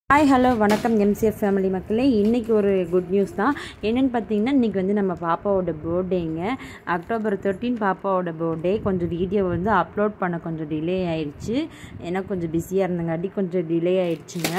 hi hello வணக்கம் MCF family மக்களே இன்றைக்கி ஒரு குட் நியூஸ் தான் என்னென்னு பார்த்தீங்கன்னா இன்றைக்கி வந்து நம்ம பாப்பாவோட பர்த்டேங்க அக்டோபர் தேர்ட்டீன் பாப்பாவோட பர்த்டே கொஞ்சம் வீடியோ வந்து அப்லோட் பண்ண கொஞ்சம் டிலே ஆயிடுச்சு ஏன்னா கொஞ்சம் பிஸியாக இருந்தங்காட்டி கொஞ்சம் டிலே ஆயிடுச்சுங்க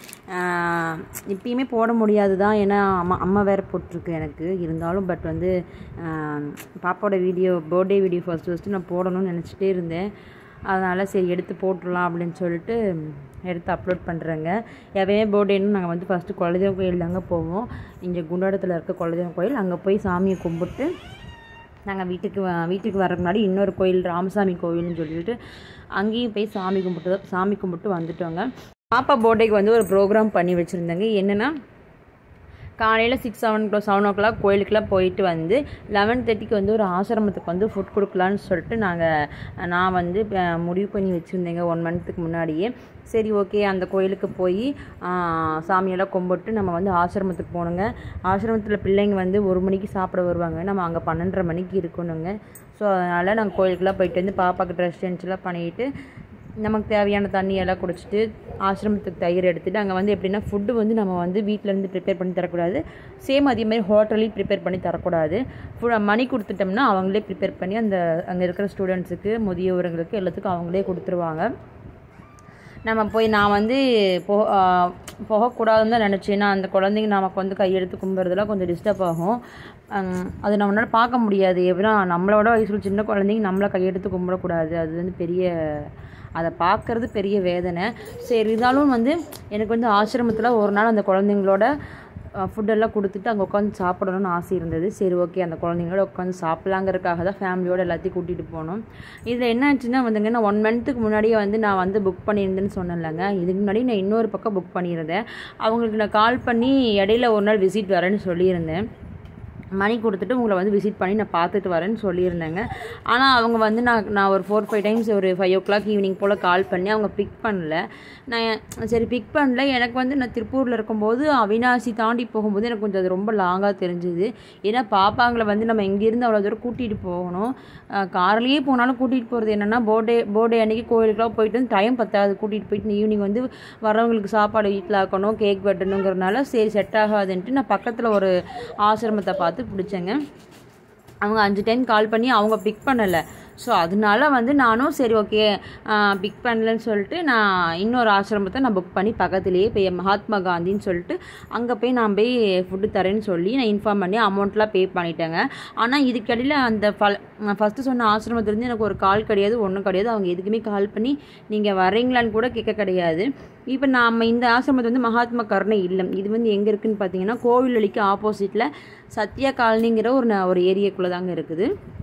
ஆஹ் இப்பயுமே போட முடியாது தான் ஏன்னா அம்மா அம்மா வேறு போட்டிருக்கு எனக்கு இருந்தாலும் பட் வந்து ஆஹ் பாப்பாவோட video birthday video first first நான் போடணும்னு நினச்சிட்டே இருந்தேன் அதனால் சரி எடுத்து போட்டுடலாம் அப்படின்னு சொல்லிட்டு எடுத்து அப்லோட் பண்ணுறேங்க எப்பயுமே பர்த்டேன்னு நாங்கள் வந்து ஃபஸ்ட்டு குலதெய்வம் கோயில் தாங்க போவோம் இங்கே குண்டாடத்தில் இருக்க குலதெய்வம் கோயில் அங்கே போய் சாமியை கும்பிட்டு நாங்கள் வீட்டுக்கு வ- வீட்டுக்கு வரதுக்கு முன்னாடி இன்னொரு கோயில் ராமசாமி கோவில்னு சொல்லிட்டு அங்கேயும் போய் சாமி கும்பிட்டு சாமி கும்பிட்டு வந்துட்டோங்க பாப்பா பர்த்டேக்கு வந்து ஒரு ப்ரோக்ராம் பண்ணி வச்சுருந்தாங்க என்னென்னா காலையில் சிக்ஸ் செவன் க்ளோ செவன் ஓ கிளாக் கோயிலுக்குலாம் போயிட்டு வந்து லெவன் தேர்ட்டிக்கு வந்து ஒரு ஆசிரமத்துக்கு வந்து ஃபுட் கொடுக்கலான்னு சொல்லிட்டு நாங்கள் நான் வந்து அஹ், முடிவு பண்ணி வச்சுருந்தேங்க ஒன் மந்த்துக்கு முன்னாடியே சரி ஓகே அந்த கோயிலுக்கு போய் சாமியெல்லாம் கும்பிட்டு நம்ம வந்து ஆசிரமத்துக்கு போகணுங்க ஆசிரமத்தில் பிள்ளைங்க வந்து ஒரு மணிக்கு சாப்பிட வருவாங்க நம்ம அங்கே பன்னெண்டரை மணிக்கு இருக்கணுங்க ஸோ அதனால் நாங்கள் கோயிலுக்குலாம் போயிட்டு வந்து பாப்பாவுக்கு ட்ரெஸ் சேஞ்செலாம் பண்ணிட்டு நமக்கு தேவையான தண்ணி எல்லாம் குடிச்சிட்டு ஆசிரமத்துக்கு தயிர் எடுத்துகிட்டு அங்கே வந்து எப்படின்னா ஃபுட்டு வந்து நம்ம வந்து வீட்டிலேருந்து ப்ரிப்பேர் பண்ணி தரக்கூடாது சேம் அதே மாதிரி ஹோட்டல்லையும் ப்ரிப்பேர் பண்ணி தரக்கூடாது ஃபுல் மணி கொடுத்துட்டோம்னா அவங்களே ப்ரிப்பேர் பண்ணி அந்த அங்கே இருக்கிற ஸ்டூடெண்ட்ஸுக்கு முதியவர்களுக்கு எல்லாத்துக்கும் அவங்களே கொடுத்துருவாங்க நம்ம போய் நான் வந்து போ ஆ, போகக்கூடாதுன்னு தான் நினச்சேன் ஏன்னா அந்த குழந்தைங்க நமக்கு வந்து கையெடுத்து கும்புறதுலாம் கொஞ்சம் டிஸ்டர்ப் ஆகும் அம், அது நம்மளால் பார்க்க முடியாது எப்படின்னா நம்மளோட வயசுல சின்ன குழந்தைங்க நம்மளை கையெடுத்து கும்பிடக்கூடாது அது வந்து பெரிய அதை பார்க்கறது பெரிய வேதனை சரி இருந்தாலும் வந்து எனக்கு வந்து ஆசிரமத்தில் ஒரு நாள் அந்த குழந்தைங்களோட ஃபுட்டெல்லாம் கொடுத்துட்டு அங்கே உட்காந்து சாப்பிடணும்னு ஆசை இருந்தது சரி ஓகே அந்த குழந்தைங்களோட உட்காந்து சாப்பிட்லாங்கிறதுக்காக தான் ஃபேமிலியோட எல்லாத்தையும் கூட்டிகிட்டு போனோம் இதில் என்ன ஆச்சுன்னா வந்துங்க நான் ஒன் மந்த்துக்கு முன்னாடியே வந்து நான் வந்து புக் பண்ணியிருந்தேன்னு சொன்னேன்லங்க இதுக்கு முன்னாடி நான் இன்னொரு பக்கம் புக் பண்ணியிருந்தேன் அவங்களுக்கு நான் கால் பண்ணி இடையில ஒரு நாள் விசிட் வரேன்னு சொல்லியிருந்தேன் மணி கொடுத்துட்டு உங்களை வந்து விசிட் பண்ணி நான் பார்த்துட்டு வரேன்னு சொல்லியிருந்தேங்க ஆனால் அவங்க வந்து நான் நான் ஒரு ஃபோர் ஃபைவ் டைம்ஸ் ஒரு ஃபைவ் ஓ கிளாக் ஈவினிங் போல் கால் பண்ணி அவங்க பிக் பண்ணல நான் சரி பிக் பண்ணல எனக்கு வந்து நான் திருப்பூரில் இருக்கும்போது அவினாசி தாண்டி போகும்போது எனக்கு கொஞ்சம் அது ரொம்ப லாங்காக தெரிஞ்சுது ஏன்னா பாப்பாங்களை வந்து நம்ம இங்கேருந்து அவ்வளோ தூரம் கூட்டிகிட்டு போகணும் கார்லேயே போனாலும் கூட்டிகிட்டு போகிறது என்னென்னா போர்டே போர்டே அன்னைக்கு கோயிலுக்குலாம் போயிட்டு வந்து டைம் பத்தாது கூட்டிகிட்டு போயிட்டு ஈவினிங் வந்து வரவங்களுக்கு சாப்பாடு வீட்டில் ஆக்கணும் கேக் வெட்டணுங்கிறனால சரி செட் ஆகாதுன்ட்டு நான் பக்கத்தில் ஒரு ஆசிரமத்தை பார்த்து பிடிச்சேங்க அவங்க அஞ்சு டைம் கால் பண்ணி அவங்க பிக் பண்ணலை ஸோ அதனால வந்து நானும் சரி ஓகே பிக் பண்ணலன்னு சொல்லிட்டு நான் இன்னொரு ஆசிரமத்தை நான் புக் பண்ணி பக்கத்துலேயே போய் மகாத்மா காந்தின்னு சொல்லிட்டு அங்கே போய் நான் போய் ஃபுட்டு தரேன்னு சொல்லி நான் இன்ஃபார்ம் பண்ணி அமௌண்ட்லாம் பே பண்ணிட்டேங்க ஆனால் இதுக்கடியில் அந்த ஃபல் நான் ஃபஸ்ட்டு சொன்ன ஆசிரமத்துலேருந்து எனக்கு ஒரு கால் கிடையாது ஒன்றும் கிடையாது அவங்க எதுக்குமே கால் பண்ணி நீங்கள் வரீங்களான்னு கூட கேட்க கிடையாது இப்போ நாம் இந்த ஆசிரமத்து வந்து மகாத்மா கருணை இல்லம் இது வந்து எங்கே இருக்குதுன்னு பார்த்தீங்கன்னா கோவிலளிக்கு ஆப்போசிட்டில் சத்யா காலனிங்கிற ஒரு ந- ஒரு ஏரியாக்குள்ளே தாங்க இருக்குது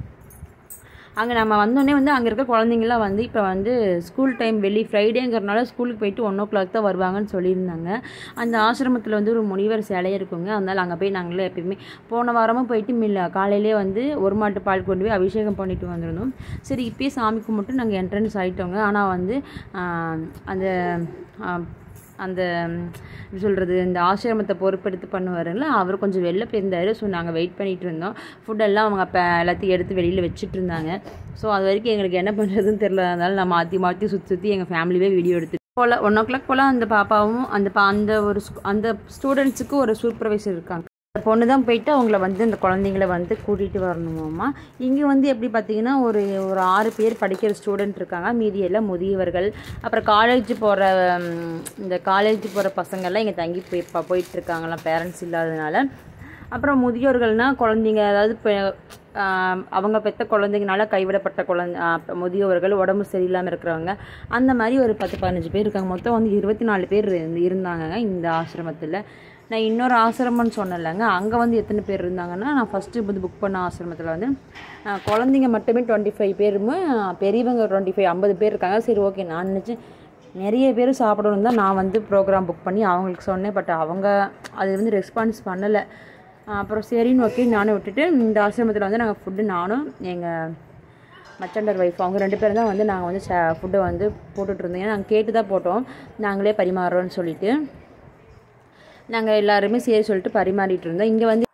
அங்கே நம்ம வந்தோடனே வந்து அங்கே இருக்க குழந்தைங்களாம் வந்து இப்போ வந்து ஸ்கூல் டைம் வெள்ளி ஃப்ரைடேங்கிறனால ஸ்கூலுக்கு போயிட்டு ஒன் ஓ கிளாக் தான் வருவாங்கன்னு சொல்லியிருந்தாங்க அந்த ஆசிரமத்தில் வந்து ஒரு முனிவர் சிலை இருக்குங்க அதனால் அங்கே போய் நாங்களே எப்பயுமே போன வாரமும் போயிட்டு மில்ல காலையிலே வந்து ஒரு மாட்டு பால் கொண்டு போய் அபிஷேகம் பண்ணிட்டு வந்திருந்தோம் சரி இப்பயே சாமி கும்பிட்டு நாங்கள் என்ட்ரன்ஸ் ஆகிட்டோங்க ஆனால் வந்து ஆஹ், அந்த ஆஹ், அந்த ம், எப்படி சொல்கிறது இந்த ஆசிரமத்தை பொறுப்பெடுத்து பண்ணுவாருங்களா அவர் கொஞ்சம் வெளில போயிருந்தார் ஸோ நாங்கள் வெயிட் பண்ணிட்டு இருந்தோம் ஃபுட்டெல்லாம் அவங்க அப்போ எல்லாத்தையும் எடுத்து வெளியில் வச்சுட்டு இருந்தாங்க ஸோ அது வரைக்கும் எங்களுக்கு என்ன பண்ணுறதுன்னு தெரியல அதனால நான் மாற்றி மாற்றி சுற்றி சுற்றி எங்கள் ஃபேமிலியே வீடியோ எடுத்து போல் ஒன் ஓ கிளாக் போல் அந்த பாப்பாவும் அந்த பா அந்த ஒரு ஸ்கூ- அந்த ஸ்டூடெண்ட்ஸுக்கு ஒரு சூப்பர்வைசர் இருக்காங்க அந்த பொண்ணு தான் போயிட்டு அவங்கள வந்து அந்த குழந்தைங்கள வந்து கூட்டிகிட்டு வரணுமாம்மா இங்கே வந்து எப்படி பார்த்தீங்கன்னா ஒரு ஒரு ஆறு பேர் படிக்கிற ஸ்டூடெண்ட் இருக்காங்க மீதி எல்லாம் முதியவர்கள் அப்புறம் காலேஜ் போகிற இந்த காலேஜ் போகிற பசங்கள்லாம் இங்கே தங்கி போய் ப- போயிட்டு இருக்காங்களாம் பேரண்ட்ஸ் இல்லாதனால அப்புறம் முதியோர்கள்னால் குழந்தைங்க அதாவது இப்போ ஆஹ் அவங்க பெற்ற குழந்தைங்கனால கைவிடப்பட்ட குழந்தை ஆஹ் முதியோர்கள் உடம்பு சரியில்லாமல் இருக்கிறவங்க அந்த மாதிரி ஒரு பத்து பதினஞ்சு பேர் இருக்காங்க மொத்தம் வந்து இருபத்தி நாலு பேர் இருந்து- இருந்தாங்கங்க இந்த ஆசிரமத்தில் நான் இன்னொரு ஆசிரமம்னு சொன்னேன்லங்க அங்கே வந்து எத்தனை பேர் இருந்தாங்கன்னா நான் ஃபஸ்ட்டு வந்து புக் பண்ண ஆசிரமத்தில் வந்து ஆஹ் குழந்தைங்க மட்டுமே டுவெண்ட்டி ஃபைவ் பேருமே பெரியவங்க டுவெண்ட்டி ஃபைவ் ஐம்பது பேர் இருக்காங்க சரி ஓகே நான் நினச்சேன் நிறைய பேர் சாப்பிடணும் தான் நான் வந்து ப்ரோக்ராம் புக் பண்ணி அவங்களுக்கு சொன்னேன் பட் அவங்க அது வந்து ரெஸ்பான்ஸ் பண்ணலை அப்புறம் சரின்னு ஓகே நானும் விட்டுட்டு இந்த ஆசிரமத்தில் வந்து நாங்கள் ஃபுட்டு நானும் எங்கள் மச்சண்டர் ஒய்ஃப் அவங்க ரெண்டு பேரும் தான் வந்து நாங்கள் வந்து ஃபுட்டை வந்து போட்டுட்டு இருந்தோம் ஏன்னா நாங்கள் கேட்டு தான் போட்டோம் நாங்களே பரிமாறுறோம்னு சொல்லிட்டு நாங்கள் எல்லாருமே சரி சொல்லிட்டு பரிமாறிட்டு இருந்தோம் இங்கே வந்து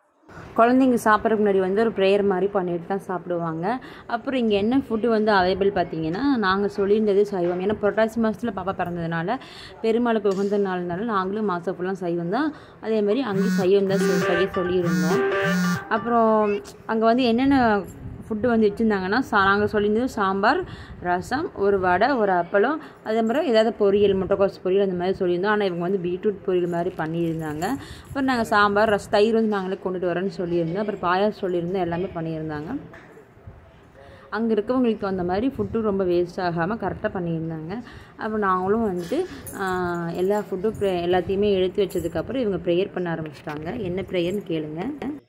குழந்தைங்க சாப்பிட்றதுக்கு முன்னாடி வந்து ஒரு ப்ரேயர் மாதிரி பண்ணிட்டு தான் சாப்பிடுவாங்க அப்புறம் இங்கே என்ன ஃபுட்டு வந்து அவைலபிள் பார்த்தீங்கன்னா நாங்கள் சொல்லியிருந்தது சைவம் ஏன்னா புரட்டாசி மாதத்தில் பாப்பா பிறந்ததுனால பெருமாளுக்கு உகந்த நாள்னால நாங்களும் மாதம் ஃபுல்லாக சைவம் தான் அதே மாதிரி அங்கேயும் சைவம் தான் செ- செய்ய சொல்லியிருந்தோம் அப்புறம் அங்கே வந்து என்னென்ன ஃபுட்டு வந்து வச்சுருந்தாங்கன்னா சா நாங்கள் சொல்லியிருந்தது சாம்பார் ரசம் ஒரு வடை ஒரு அப்பளம் அதே மாதிரி ஏதாவது பொரியல் முட்டைக்கோஸ் பொரியல் அந்த மாதிரி சொல்லியிருந்தோம் ஆனால் இவங்க வந்து பீட்ரூட் பொரியல் மாதிரி பண்ணியிருந்தாங்க அப்புறம் நாங்கள் சாம்பார் ரசம் தயிர் வந்து நாங்களே கொண்டுட்டு வரோன்னு சொல்லியிருந்தோம் அப்புறம் பாயாசம் சொல்லியிருந்தோம் எல்லாமே பண்ணியிருந்தாங்க அங்கே இருக்கவங்களுக்கு அந்த மாதிரி ஃபுட்டும் ரொம்ப வேஸ்ட் ஆகாமல் கரெக்டாக பண்ணியிருந்தாங்க அப்போ நாங்களும் வந்துட்டு ஆஹ், எல்லா ஃபுட்டும் ப்ரே எல்லாத்தையுமே எடுத்து வச்சதுக்கப்புறம் இவங்க ப்ரேயர் பண்ண ஆரம்பிச்சிட்டாங்க என்ன ப்ரேயர்னு கேளுங்க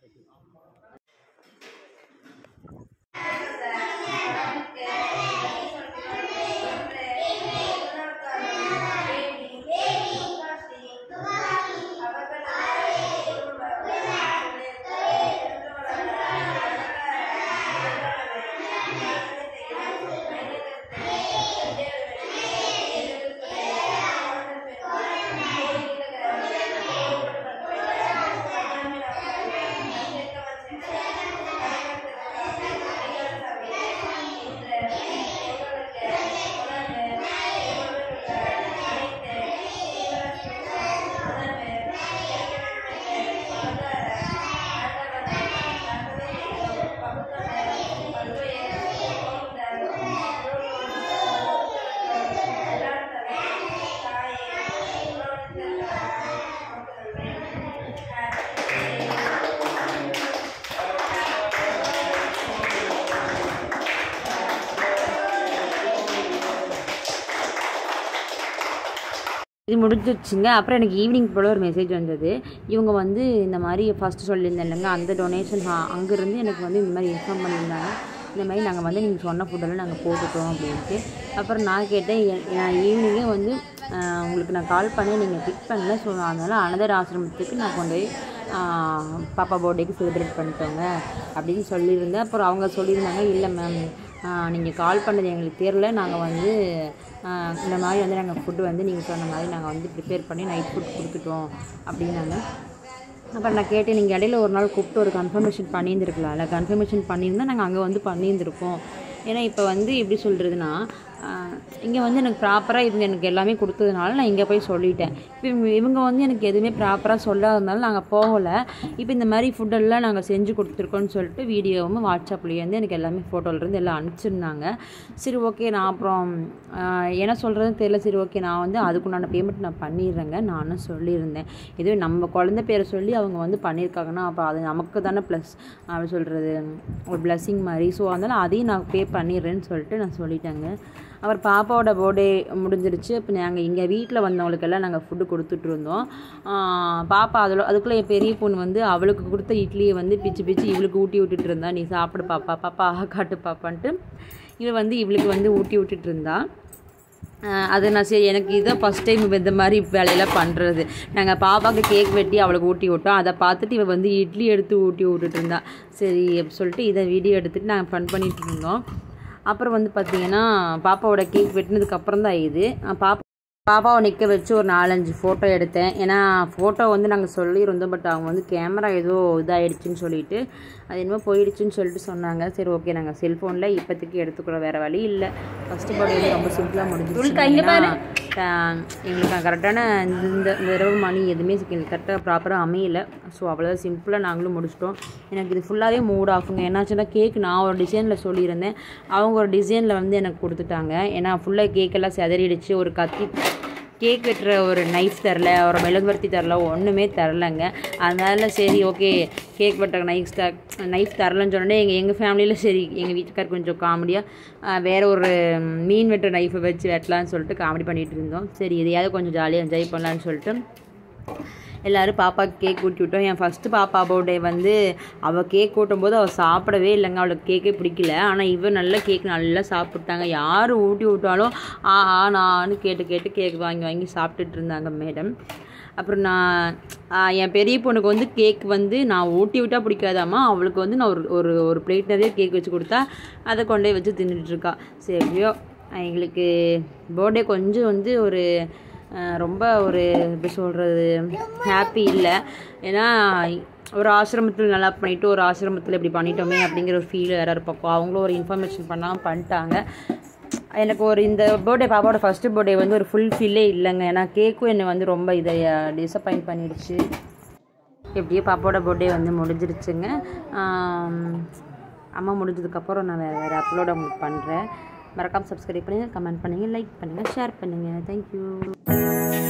இது முடிஞ்சிருச்சுங்க அப்புறம் எனக்கு ஈவினிங் போல் ஒரு மெசேஜ் வந்தது இவங்க வந்து இந்த மாதிரி ஃபஸ்ட்டு சொல்லியிருந்தேன் இல்லைங்க அந்த டொனேஷன் அங்கேருந்து எனக்கு வந்து இந்த மாதிரி இன்ஃபார்ம் பண்ணியிருந்தாங்க இந்த மாதிரி நாங்கள் வந்து நீங்கள் சொன்ன ஃபுட்டெல்லாம் நாங்கள் போட்டுட்டோம் அப்படின்ட்டு அப்புறம் நான் கேட்டேன் எ- நான் ஈவினிங்கே வந்து ஆஹ், உங்களுக்கு நான் கால் பண்ணி நீங்கள் பிக் பண்ணல ஸோ அதனால் அனதர் ஆசிரமத்துக்கு நான் கொண்டு போய் ஆஹ், பாப்பா பர்த்டேக்கு செலிப்ரேட் பண்ணிட்டோங்க அப்படின்னு சொல்லியிருந்தேன் அப்புறம் அவங்க சொல்லியிருந்தாங்க இல்லை மேம் நீங்கள் கால் பண்ணது எங்களுக்கு தெரியல நாங்கள் வந்து ஆஹ், இந்த மாதிரி வந்து நாங்கள் ஃபுட்டு வந்து நீங்கள் சொன்ன மாதிரி நாங்கள் வந்து ப்ரிப்பேர் பண்ணி நைட் ஃபுட் கொடுத்துட்டோம் அப்படின்னாங்க அப்புறம் நான் கேட்டேன் நீங்கள் இடையில ஒரு நாள் கூப்பிட்டு ஒரு கன்ஃபர்மேஷன் பண்ணியிருந்துருக்கலாம்ல கன்ஃபர்மேஷன் பண்ணியிருந்தா நாங்கள் அங்கே வந்து பண்ணியிருந்திருப்போம் ஏன்னா இப்போ வந்து எப்படி சொல்கிறதுனா இங்கே வந்து எனக்கு ப்ராப்பராக இவங்க எனக்கு எல்லாமே கொடுத்ததுனால நான் இங்கே போய் சொல்லிட்டேன் இப்போ இவங்க இவங்க வந்து எனக்கு எதுவுமே ப்ராப்பராக சொல்லாததுனால நாங்கள் போகலை இப்போ இந்த மாதிரி ஃபுட்டெல்லாம் நாங்கள் செஞ்சு கொடுத்துருக்கோன்னு சொல்லிட்டு வீடியோவும் வாட்ஸ்அப்லேயே வந்து எனக்கு எல்லாமே ஃபோட்டோலேருந்து எல்லாம் அனுப்பிச்சிருந்தாங்க சரி ஓகே நான் அப்புறம் ஆஹ், என்ன சொல்கிறதுன்னு தெரியல சரி ஓகே நான் வந்து அதுக்குண்டான பேமெண்ட் நான் பண்ணிடுறேங்க நானும் சொல்லியிருந்தேன் இதுவே நம்ம குழந்தை பேரை சொல்லி அவங்க வந்து பண்ணியிருக்காங்கன்னா அப்போ அது நமக்கு தானே ப்ளஸ் அப்படி சொல்கிறது ஒரு பிளஸ்ஸிங் மாதிரி ஸோ அதனால் அதையும் நான் பே பண்ணிடுறேன்னு சொல்லிட்டு நான் சொல்லிட்டேங்க அவர் பாப்பாவோட பர்த்டே முடிஞ்சிருச்சு இப்போ நாங்கள் இங்கே வீட்டில் வந்தவங்களுக்கெல்லாம் நாங்கள் ஃபுட்டு கொடுத்துட்டு இருந்தோம் ஆஹ் பாப்பா அதில் அதுக்குள்ளே என் பெரிய பொண்ணு வந்து அவளுக்கு கொடுத்த இட்லியை வந்து பிச்சு பிச்சு இவளுக்கு ஊட்டி விட்டுட்டு இருந்தா நீ சாப்பிடு பாப்பா பாப்பா ஆஹா காட்டு பாப்பான்ட்டு இவள் வந்து இவளுக்கு வந்து ஊட்டி விட்டுட்டு இருந்தா ஆஹ் அது நான் சரி எனக்கு இதுதான் ஃபஸ்ட் டைம் இந்த மாதிரி வேலையெல்லாம் பண்ணுறது நாங்கள் பாப்பாவுக்கு கேக் வெட்டி அவளுக்கு ஊட்டி விட்டோம் அதை பார்த்துட்டு இவள் வந்து இட்லி எடுத்து ஊட்டி விட்டுட்டு இருந்தா சரி அப்படி சொல்லிட்டு இதை வீடியோ எடுத்துகிட்டு நாங்கள் ஃபன் பண்ணிட்டு இருந்தோம் அப்புறம் வந்து பார்த்தீங்கன்னா பாப்பாவோட கேக் வெட்டினதுக்கு அப்புறம் தான் இது ஆஹ் பாப்பா பாப்பாவை நிற்க வச்சு ஒரு நாலஞ்சு ஃபோட்டோ எடுத்தேன் ஏன்னா ஃபோட்டோ வந்து நாங்கள் சொல்லியிருந்தோம் பட் அவங்க வந்து கேமரா ஏதோ இதாகிடுச்சின்னு சொல்லிட்டு அது என்னமோ போயிடுச்சுன்னு சொல்லிட்டு சொன்னாங்க சரி ஓகே நாங்கள் செல்ஃபோனில் இப்போதைக்கு எடுத்துக்கிறோம் வேறு வழி இல்லை ஃபஸ்ட்டு பர்த்டே வந்து ரொம்ப சிம்பிளாக முடிஞ்சிருச்சு ஏன்னா, ஆஹ், எங்களுக்கு கரெக்டான இந்த இந்த இரவு மணி எதுவுமே கரெக்டாக ப்ராப்பராக அமையல ஸோ அவ்வளோ சிம்பிளாக நாங்களும் முடிச்சிட்டோம் எனக்கு இது ஃபுல்லாகவே மூட் ஆஃபுங்க என்னாச்சுன்னா கேக் நான் ஒரு டிசைனில் சொல்லியிருந்தேன் அவங்க ஒரு டிசைனில் வந்து எனக்கு கொடுத்துட்டாங்க ஏன்னா ஃபுல்லாக கேக்கெல்லாம் செதறிடுச்சு ஒரு கத்தி கேக் வெட்டுற ஒரு நைஃப் தரல ஒரு மெழுகுவர்த்தி தரல ஒன்றுமே தரலைங்க அதனால சரி ஓகே கேக் வெட்டுற நைஃப் த நைஃப் தரலன்னு சொன்னோடனே எங்கள் எங்கள் ஃபேமிலியில் சரி எங்கள் வீட்டுக்கார் கொஞ்சம் காமெடியாக வேறு ஒரு மீன் வெட்டுற நைஃபை வச்சு வெட்டலான்னு சொல்லிட்டு காமெடி பண்ணிகிட்டு இருந்தோம் சரி இதையாவது கொஞ்சம் ஜாலியாக என்ஜாய் பண்ணலான்னு சொல்லிட்டு எல்லோரும் பாப்பாவுக்கு கேக் ஊட்டி விட்டோம் என் ஃபஸ்ட்டு பாப்பா பர்த்டே வந்து அவள் கேக் ஊட்டும்போது அவள் சாப்பிடவே இல்லைங்க அவளுக்கு கேக்கே பிடிக்கல ஆனால் இவ நல்ல கேக் நல்லா சாப்பிட்டாங்க யார் ஊட்டி விட்டாலும் ஆ ஆ நான்னு கேட்டு கேட்டு கேக் வாங்கி வாங்கி சாப்பிட்டுட்டு இருந்தாங்க மேடம் அப்புறம் நான் ஆ, என் பெரிய பொண்ணுக்கு வந்து கேக் வந்து நான் ஊட்டி விட்டால் பிடிக்காதாம்மா அவளுக்கு வந்து நான் ஒரு ஒரு ஒரு பிளேட் நிறைய கேக் வச்சு கொடுத்தா அதை கொண்டு போய் வச்சு தின்னுட்டு இருக்கா சரியோ எங்களுக்கு பர்த்டே கொஞ்சம் வந்து ஒரு அஹ் ரொம்ப ஒரு எப்படி சொல்கிறது ஹாப்பி இல்லை ஏன்னா ஒரு ஆசிரமத்தில் நல்லா பண்ணிவிட்டு ஒரு ஆசிரமத்தில் இப்படி பண்ணிட்டோமே அப்படிங்கிற ஒரு ஃபீல் வேறு இருப்போம் அவங்களும் ஒரு இன்ஃபர்மேஷன் பண்ணாமல் பண்ணிட்டாங்க எனக்கு ஒரு இந்த பர்த்டே பாப்பாவோட ஃபஸ்ட்டு பர்த்டே வந்து ஒரு ஃபுல் ஃபீலே இல்லைங்க ஏன்னா கேக்கும் என்னை வந்து ரொம்ப இதை டிசப்பாயிண்ட் பண்ணிடுச்சு எப்படியோ பாப்பாவோட பர்த்டே வந்து முடிஞ்சிருச்சுங்க ஆம், அம்மா முடிஞ்சதுக்கப்புறம் நான் வேறு வேறு அப்லோட் உங்களுக்கு பண்ணுறேன் மறக்காமல் சப்ஸ்கிரைப் பண்ணுங்கள் கமெண்ட் பண்ணுங்கள் லைக் பண்ணுங்கள் ஷேர் பண்ணுங்கள் தேங்க்யூ